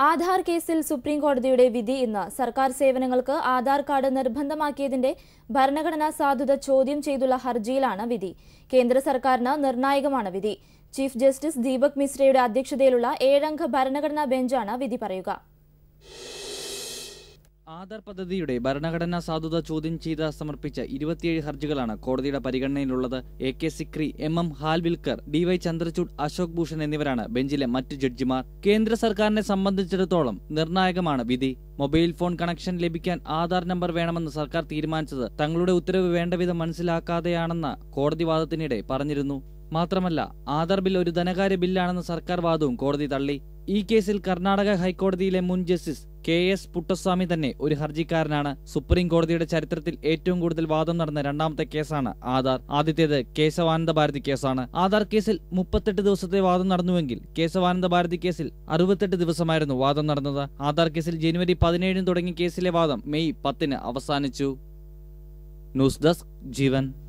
ആധാർ കേസിൽ സുപ്രീം കോടതിയുടെ വിധി ഇന്ന് സർക്കാർ സേവനങ്ങൾക്ക് ആധാർ കാർഡ് നിർബന്ധമാക്കിയതിന്റെ ഭരണഘടനാ സാധുത ചോദ്യം ചെയ്തുള്ള ഹർജിയിലാണ് വിധി കേന്ദ്ര സർക്കാരിന് നിർണായകമാണ് വിധി ചീഫ് ജസ്റ്റിസ് ദീപക് മിശ്രയുടെ അധ്യക്ഷതയിലുള്ള ഏഴംഗ ഭരണഘടനാ ബെഞ്ചാണ് വിധി പറയുക ആധാർ പദ്ധതിയുടെ ഭരണഘടനാ സാധുത ചോദ്യം ചെയ്ത് സമർപ്പിച്ച ഇരുപത്തിയേഴ് ഹർജികളാണ് കോടതിയുടെ പരിഗണനയിലുള്ളത് A K Sikri M M Khanwilkar D Y Chandrachud Ashok Bhushan എന്നിവരാണ് ബെഞ്ചിലെ മറ്റു ജഡ്ജിമാർ കേന്ദ്ര സർക്കാരിനെ സംബന്ധിച്ചിടത്തോളം നിർണായകമാണ് വിധി മൊബൈൽ ഫോൺ കണക്ഷൻ ലഭിക്കാൻ ആധാർ നമ്പർ വേണമെന്ന് സർക്കാർ തീരുമാനിച്ചത് തങ്ങളുടെ ഉത്തരവ് വേണ്ടവിധം മനസ്സിലാക്കാതെയാണെന്ന കോടതി വാദത്തിനിടെ പറഞ്ഞിരുന്നു മാത്രമല്ല ആധാർ ബിൽ ഒരു ധനകാര്യ ബില്ലാണെന്ന സർക്കാർ വാദവും കോടതി തള്ളി ഈ കേസിൽ കർണാടക ഹൈക്കോടതിയിലെ മുൻ ജസ്റ്റിസ് കെ എസ് പുട്ടസ്വാമി തന്നെ ഒരു ഹർജിക്കാരനാണ് സുപ്രീം കോടതിയുടെ ചരിത്രത്തിൽ ഏറ്റവും കൂടുതൽ വാദം നടന്ന രണ്ടാമത്തെ കേസാണ് ആധാർ ആദ്യത്തേത് കേശവാനന്ദ ഭാരതി കേസാണ് ആധാർ കേസിൽ മുപ്പത്തെട്ട് ദിവസത്തെ വാദം നടന്നുവെങ്കിൽ കേശവാനന്ദ ഭാരതി കേസിൽ അറുപത്തെട്ട് ദിവസമായിരുന്നു വാദം നടന്നത് ആധാർ കേസിൽ ജനുവരി പതിനേഴിന് തുടങ്ങിയ കേസിലെ വാദം മെയ് പത്തിന് അവസാനിച്ചു ന്യൂസ് ഡെസ്ക് ജീവൻ